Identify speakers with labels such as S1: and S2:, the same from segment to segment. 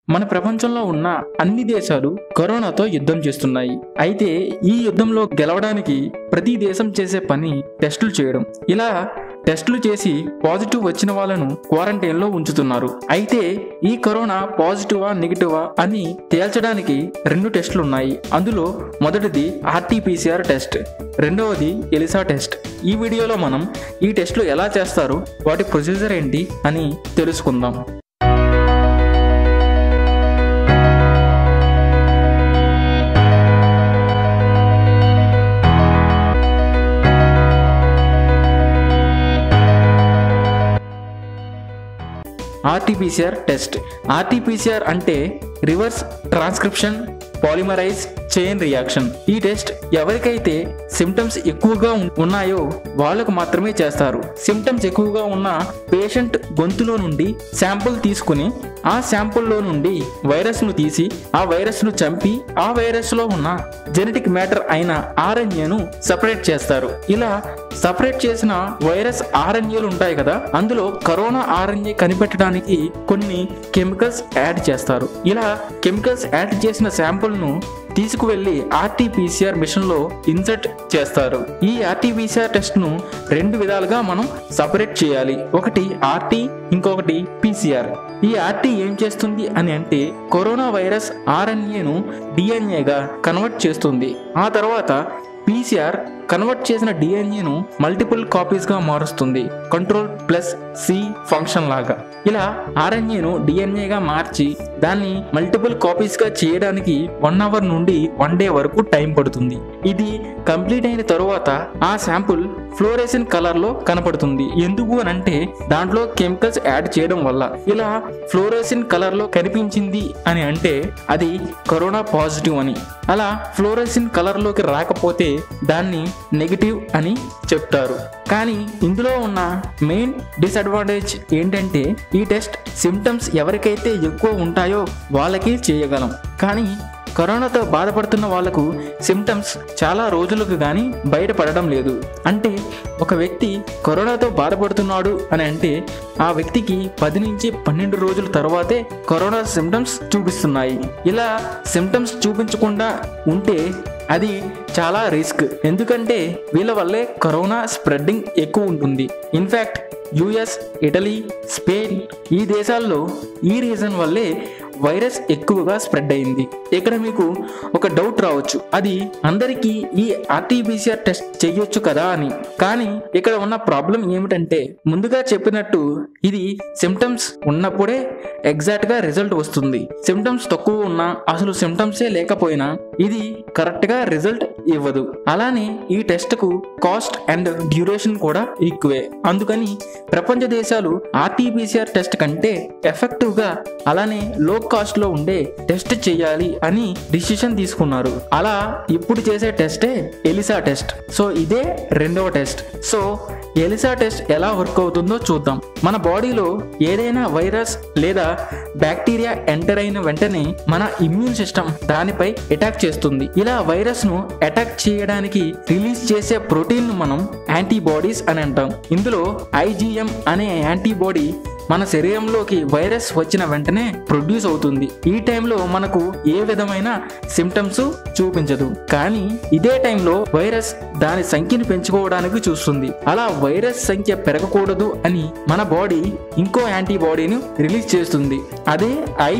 S1: మన ప్రపంచంలో ఉన్న అన్ని దేశాలు కరోనాతో యుద్ధం చేస్తున్నాయి అయితే ఈ యుద్ధంలో గెలవడానికి ప్రతి దేశం చేసే పని టెస్టులు చేయడం ఇలా టెస్టులు చేసి పాజిటివ్ వచ్చిన వాళ్ళను క్వారంటైన్లో ఉంచుతున్నారు అయితే ఈ కరోనా పాజిటివా నెగిటివా అని తేల్చడానికి రెండు టెస్టులు ఉన్నాయి అందులో మొదటిది ఆర్టీపీసీఆర్ టెస్ట్ రెండవది ఎలిసా టెస్ట్ ఈ వీడియోలో మనం ఈ టెస్టులు ఎలా చేస్తారు వాటి ప్రొసీజర్ ఏంటి అని తెలుసుకుందాం ఆర్టీపీసీఆర్ టెస్ట్ ఆర్టీపీసీఆర్ అంటే reverse transcription polymerize chain reaction ఈ టెస్ట్ ఎవరికైతే సిమ్టమ్స్ ఎక్కువగా ఉన్- ఉన్నాయో వాళ్ళకు మాత్రమే చేస్తారు సిమ్టమ్స్ ఎక్కువగా ఉన్న పేషెంట్ గొంతులో నుండి శాంపుల్ తీసుకుని ఆ శాంపుల్లో నుండి వైరస్ను తీసి ఆ వైరస్ను చంపి ఆ వైరస్లో ఉన్న జెనెటిక్ మ్యాటర్ అయిన ఆర్ఎన్ఏను సపరేట్ చేస్తారు ఇలా సపరేట్ చేసిన వైరస్ ఆర్ఎన్ఏలు ఉంటాయి కదా అందులో కరోనా ఆర్ఎన్ఏ కనిపెట్టడానికి కొన్ని కెమికల్స్ యాడ్ చేస్తారు ఇలా కెమికల్స్ యాడ్ చేసిన శాంపుల్ను తీసుకువెళ్ళి ఆర్టీపీసీఆర్ మిషన్లో ఇన్సర్ట్ చేస్తారు ఈ ఆర్టీపీసీఆర్ టెస్ట్ను రెండు విధాలుగా మనం సపరేట్ చేయాలి ఒకటి ఆర్టీ ఇంకొకటి పీసీఆర్ ఈ ఆర్టీ ఏం చేస్తుంది అని అంటే కరోనా వైరస్ ఆర్ఎన్ఏను డిఎన్ఏగా కన్వర్ట్ చేస్తుంది ఆ తర్వాత పీసీఆర్ కన్వర్ట్ చేసిన డిఎన్ఏను మల్టిపుల్ కాపీస్గా మారుస్తుంది కంట్రోల్ ప్లస్ సి ఫంక్షన్ లాగా ఇలా ఆర్ఎన్ఏను డిఎన్ఏగా మార్చి దాన్ని మల్టిపుల్ కాపీస్గా చేయడానికి వన్ అవర్ నుండి వన్ డే వరకు టైం పడుతుంది ఇది కంప్లీట్ అయిన తరువాత ఆ శాంపుల్ ఫ్లోరేసిన్ కలర్లో కనపడుతుంది ఎందుకు అని అంటే దాంట్లో కెమికల్స్ యాడ్ చేయడం వల్ల ఇలా ఫ్లోరేసిన్ కలర్లో కనిపించింది అని అంటే అది కరోనా పాజిటివ్ అని అలా ఫ్లోరెసిన్ కలర్లోకి రాకపోతే దాన్ని నెగిటివ్ అని చెప్తారు కానీ ఇందులో ఉన్న మెయిన్ డిసడ్వాంటేజ్ ఏంటంటే ఈ టెస్ట్ సిమ్టమ్స్ ఎవరికైతే ఎక్కువ ఉంటాయో వాళ్ళకి చేయగలం కానీ కరోనాతో బాధపడుతున్న వాళ్ళకు సిమ్టమ్స్ చాలా రోజులకు కానీ బయటపడడం లేదు అంటే ఒక వ్యక్తి కరోనాతో బాధపడుతున్నాడు అని అంటే ఆ వ్యక్తికి పది నుంచి పన్నెండు రోజుల తర్వాతే కరోనా సిమ్టమ్స్ చూపిస్తున్నాయి ఇలా సిమ్టమ్స్ చూపించకుండా ఉంటే అది చాలా రిస్క్ ఎందుకంటే వీళ్ళ వల్లే కరోనా స్ప్రెడ్డింగ్ ఎక్కువ ఉంటుంది ఇన్ఫ్యాక్ట్ యుఎస్ ఇటలీ స్పెయిన్ ఈ దేశాల్లో ఈ రీజన్ వల్లే వైరస్ ఎక్కువగా స్ప్రెడ్ అయింది ఇక్కడ మీకు ఒక డౌట్ రావచ్చు అది అందరికీ ఈ ఆర్టీపీసీఆర్ టెస్ట్ చేయొచ్చు కదా అని కానీ ఇక్కడ ఉన్న ప్రాబ్లం ఏమిటంటే ముందుగా చెప్పినట్టు ఇది సిమ్టమ్స్ ఉన్నప్పుడే ఎగ్జాక్ట్ గా రిజల్ట్ వస్తుంది సిమ్టమ్స్ తక్కువ ఉన్నా అసలు సిమ్టమ్సే లేకపోయినా ఇది కరెక్ట్ గా రిజల్ట్ ఇవ్వదు అలానే ఈ టెస్ట్ కు కాస్ట్ అండ్ డ్యూరేషన్ కూడా ఈక్వే అందుకని ప్రపంచ దేశాలు ఆర్టీపీసీఆర్ టెస్ట్ కంటే ఎఫెక్టివ్ గా అలానే లో కాస్ట్ లో ఉండే టెస్ట్ చేయాలి అని డిసిషన్ తీసుకున్నారు అలా ఇప్పుడు చేసే టెస్టే ఎలిసా టెస్ట్ సో ఇదే రెండవ టెస్ట్ సో ఎలిసా టెస్ట్ ఎలా వర్క్ అవుతుందో చూద్దాం మన బాడీలో ఏదైనా వైరస్ లేదా బ్యాక్టీరియా ఎంటర్ అయిన వెంటనే మన ఇమ్యూన్ సిస్టమ్ దానిపై అటాక్ చేస్తుంది ఇలా వైరస్ ను అటాక్ చేయడానికి రిలీజ్ చేసే ప్రోటీన్ ను మనం యాంటీబాడీస్ అని అంటాం ఇందులో ఐజీఎం అనే యాంటీబాడీ మన శరీరంలోకి వైరస్ వచ్చిన వెంటనే ప్రొడ్యూస్ అవుతుంది ఈ టైంలో మనకు ఏ విధమైన సిమ్టమ్స్ చూపించదు కానీ ఇదే టైంలో వైరస్ దాని సంఖ్యను పెంచుకోవడానికి చూస్తుంది అలా వైరస్ సంఖ్య పెరగకూడదు అని మన బాడీ ఇంకో యాంటీబాడీని రిలీజ్ చేస్తుంది అదే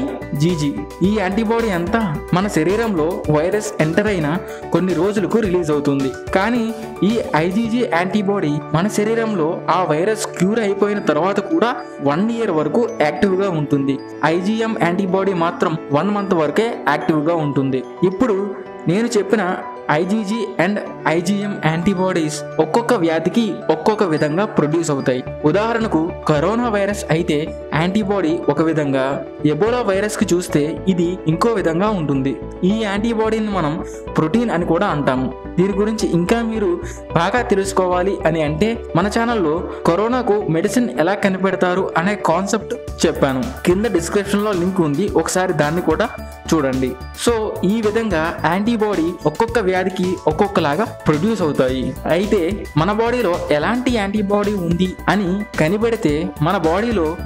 S1: ఐజీజీ ఈ యాంటీబాడీ అంతా మన శరీరంలో వైరస్ ఎంటర్ అయిన కొన్ని రోజులకు రిలీజ్ అవుతుంది కానీ ఈ ఐజీజీ యాంటీబాడీ మన శరీరంలో ఆ వైరస్ క్యూర్ అయిపోయిన తర్వాత కూడా వన్ ఇయర్ వరకు యాక్టివ్ గా ఉంటుంది ఐజీఎం యాంటీబాడీ మాత్రం వన్ మంత్ వరకే యాక్టివ్ గా ఉంటుంది ఇప్పుడు నేను చెప్పిన ఐజీజీ అండ్ ఐజీఎం యాంటీబాడీస్ ఒక్కొక్క వ్యాధికి ఒక్కొక్క విధంగా ప్రొడ్యూస్ అవుతాయి ఉదాహరణకు కరోనా వైరస్ అయితే యాంటీబాడీ ఒక విధంగా ఎబోలా వైరస్ కి చూస్తే ఇది ఇంకో విధంగా ఉంటుంది ఈ యాంటీబాడీని మనం ప్రోటీన్ అని కూడా అంటాము దీని గురించి ఇంకా మీరు బాగా తెలుసుకోవాలి అని అంటే మన ఛానల్లో కరోనాకు మెడిసిన్ ఎలా కనిపెడతారు అనే కాన్సెప్ట్ చెప్పాను కింద డిస్క్రిప్షన్ లో లింక్ ఉంది ఒకసారి దాన్ని కూడా చూడండి సో ఈ విధంగా యాంటీబాడీ ఒక్కొక్క వ్యాధికి ఒక్కొక్కలాగా ప్రొడ్యూస్ అవుతాయి అయితే మన బాడీలో ఎలాంటి యాంటీబాడీ ఉంది అని కనిపెడితే మన బాడీలో ఏ వైరస్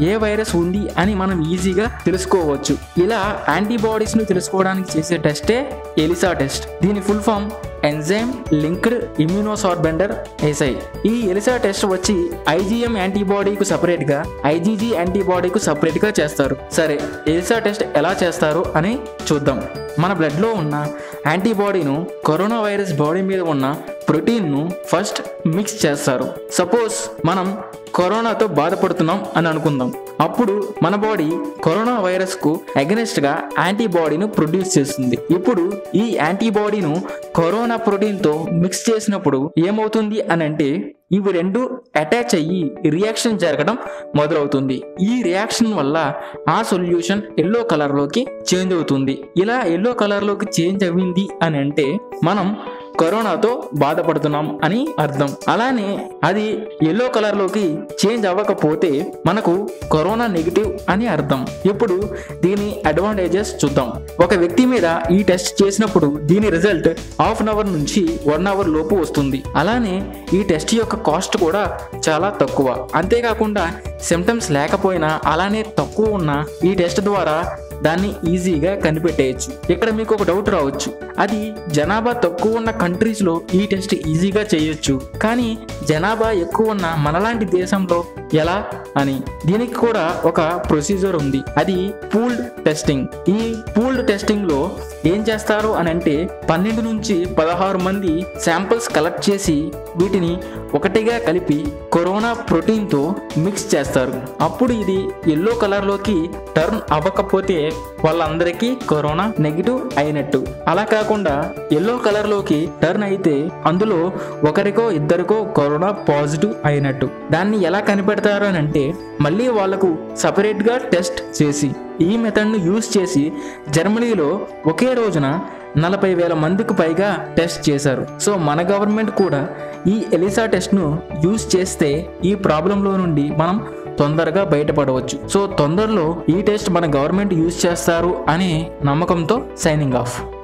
S1: వైరస్ ఉంది అని మనం ఈజీగా తెలుసుకోవచ్చు ఇలా యాంటీబాడీస్ ను తెలుసుకోవడానికి చేసే టెస్టే ఎలిసా టెస్ట్ దీని full form enzyme linked ఇమ్యూనోసార్బెండర్ SI ఈ ఎలిసా టెస్ట్ వచ్చి ఐజీఎం యాంటీబాడీకు సపరేట్ గా ఐజీజీ యాంటీబాడీకు సపరేట్ గా చేస్తారు సరే ఎలిసా టెస్ట్ ఎలా చేస్తారు అని చూద్దాం మన బ్లడ్ లో ఉన్న యాంటీబాడీను కరోనా వైరస్ బాడీ మీద ఉన్న ప్రోటీన్ను ఫస్ట్ మిక్స్ చేస్తారు సపోజ్ మనం కరోనాతో బాధపడుతున్నాం అని అనుకుందాం అప్పుడు మన బాడీ కరోనా వైరస్ కు అగెనిస్ట్ గా యాంటీబాడీను ప్రొడ్యూస్ చేస్తుంది ఇప్పుడు ఈ యాంటీబాడీను కరోనా ప్రోటీన్ తో మిక్స్ చేసినప్పుడు ఏమవుతుంది అని అంటే ఇవి రెండు అటాచ్ అయ్యి రియాక్షన్ జరగడం మొదలవుతుంది ఈ రియాక్షన్ వల్ల ఆ సొల్యూషన్ ఎల్లో కలర్ లోకి చేంజ్ అవుతుంది ఇలా ఎల్లో కలర్ లోకి చేంజ్ అవ్వింది అని అంటే మనం కరోనాతో బాధపడుతున్నాం అని అర్థం అలానే అది ఎల్లో కలర్ లోకి చేంజ్ అవ్వకపోతే మనకు కరోనా నెగిటివ్ అని అర్థం ఇప్పుడు దీని అడ్వాంటేజెస్ చూద్దాం ఒక వ్యక్తి మీద ఈ టెస్ట్ చేసినప్పుడు దీని రిజల్ట్ హాఫ్ అన్ అవర్ నుంచి వన్ అవర్ లోపు వస్తుంది అలానే ఈ టెస్ట్ యొక్క కాస్ట్ కూడా చాలా తక్కువ అంతేకాకుండా సిమ్టమ్స్ లేకపోయినా అలానే తక్కువ ఉన్న ఈ టెస్ట్ ద్వారా దాన్ని ఈజీగా కనిపెట్టేయచ్చు ఇక్కడ మీకు ఒక డౌట్ రావచ్చు అది జనాభా తక్కువ ఉన్న కంట్రీస్లో ఈ టెస్ట్ ఈజీగా చేయొచ్చు కానీ జనాభా ఎక్కువ ఉన్న మనలాంటి దేశంలో ఎలా అని దీనికి కూడా ఒక ప్రొసీజర్ ఉంది అది పూల్డ్ టెస్టింగ్ ఈ పూల్డ్ టెస్టింగ్ లో ఏం చేస్తారు అని అంటే పన్నెండు నుంచి పదహారు మంది శాంపిల్స్ కలెక్ట్ చేసి వీటిని ఒకటిగా కలిపి కరోనా ప్రోటీన్ తో మిక్స్ చేస్తారు అప్పుడు ఇది ఎల్లో కలర్ లోకి టర్న్ అవ్వకపోతే వాళ్ళందరికీ కరోనా నెగిటివ్ అయినట్టు అలా కాకుండా ఎల్లో కలర్ లోకి టర్న్ అయితే అందులో ఒకరికో ఇద్దరికో కరోనా పాజిటివ్ అయినట్టు దాన్ని ఎలా కనిపెడతారు అని అంటే మళ్ళీ వాళ్ళకు సపరేట్ గా టెస్ట్ చేసి ఈ మెథడ్ను యూజ్ చేసి జర్మనీలో ఒకే రోజున నలభై వేల మందికి పైగా టెస్ట్ చేశారు సో మన గవర్నమెంట్ కూడా ఈ ఎలిసా టెస్ట్ను యూజ్ చేస్తే ఈ ప్రాబ్లంలో నుండి మనం తొందరగా బయటపడవచ్చు సో తొందరలో ఈ టెస్ట్ మన గవర్నమెంట్ యూజ్ చేస్తారు అనే నమ్మకంతో సైనింగ్ ఆఫ్